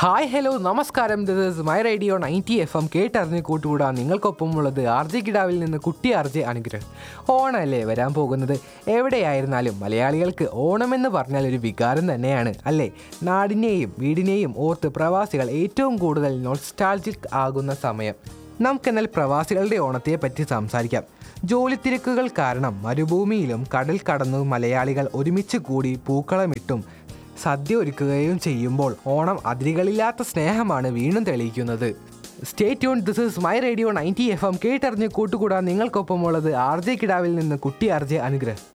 hi hello നമസ്കാരം this is my radio ninety F M കേട്ടറിഞ്ഞ് കൂട്ടുകൂടാൻ നിങ്ങൾക്കൊപ്പമുള്ളത് ആർ ജെ കിടാവിൽ നിന്ന് കുട്ടി ആർ ജെ അനുഗ്രഹം ഓണമല്ലേ വരാൻ പോകുന്നത് എവിടെയായിരുന്നാലും മലയാളികൾക്ക് ഓണമെന്ന് പറഞ്ഞാൽ ഒരു വികാരം തന്നെയാണ് അല്ലേ നാടിനെയും വീടിനെയും ഓർത്ത് പ്രവാസികൾ ഏറ്റവും കൂടുതൽ നൊസ്റ്റാൾജിക് ആകുന്ന സമയം നമുക്കെന്നാൽ പ്രവാസികളുടെ ഓണത്തെ പറ്റി സംസാരിക്കാം ജോലി തിരക്കുകൾ കാരണം മരുഭൂമിയിലും കടൽ കടന്നു മലയാളികൾ ഒരുമിച്ച് കൂടി പൂക്കളമിട്ടും സദ്യ ഒരുക്കുകയും ചെയ്യുമ്പോൾ ഓണം അതിരുകളില്ലാത്ത സ്നേഹമാണ് വീണ്ടും തെളിയിക്കുന്നത് stay tune this is my radio ninety F M കേട്ടറിഞ്ഞ് കൂട്ടുകൂടാൻ നിങ്ങൾക്കൊപ്പമുള്ളത് ആർ ജെ കിടാവിൽ നിന്ന് കുട്ടി ആർ ജെ അനുഗ്രഹം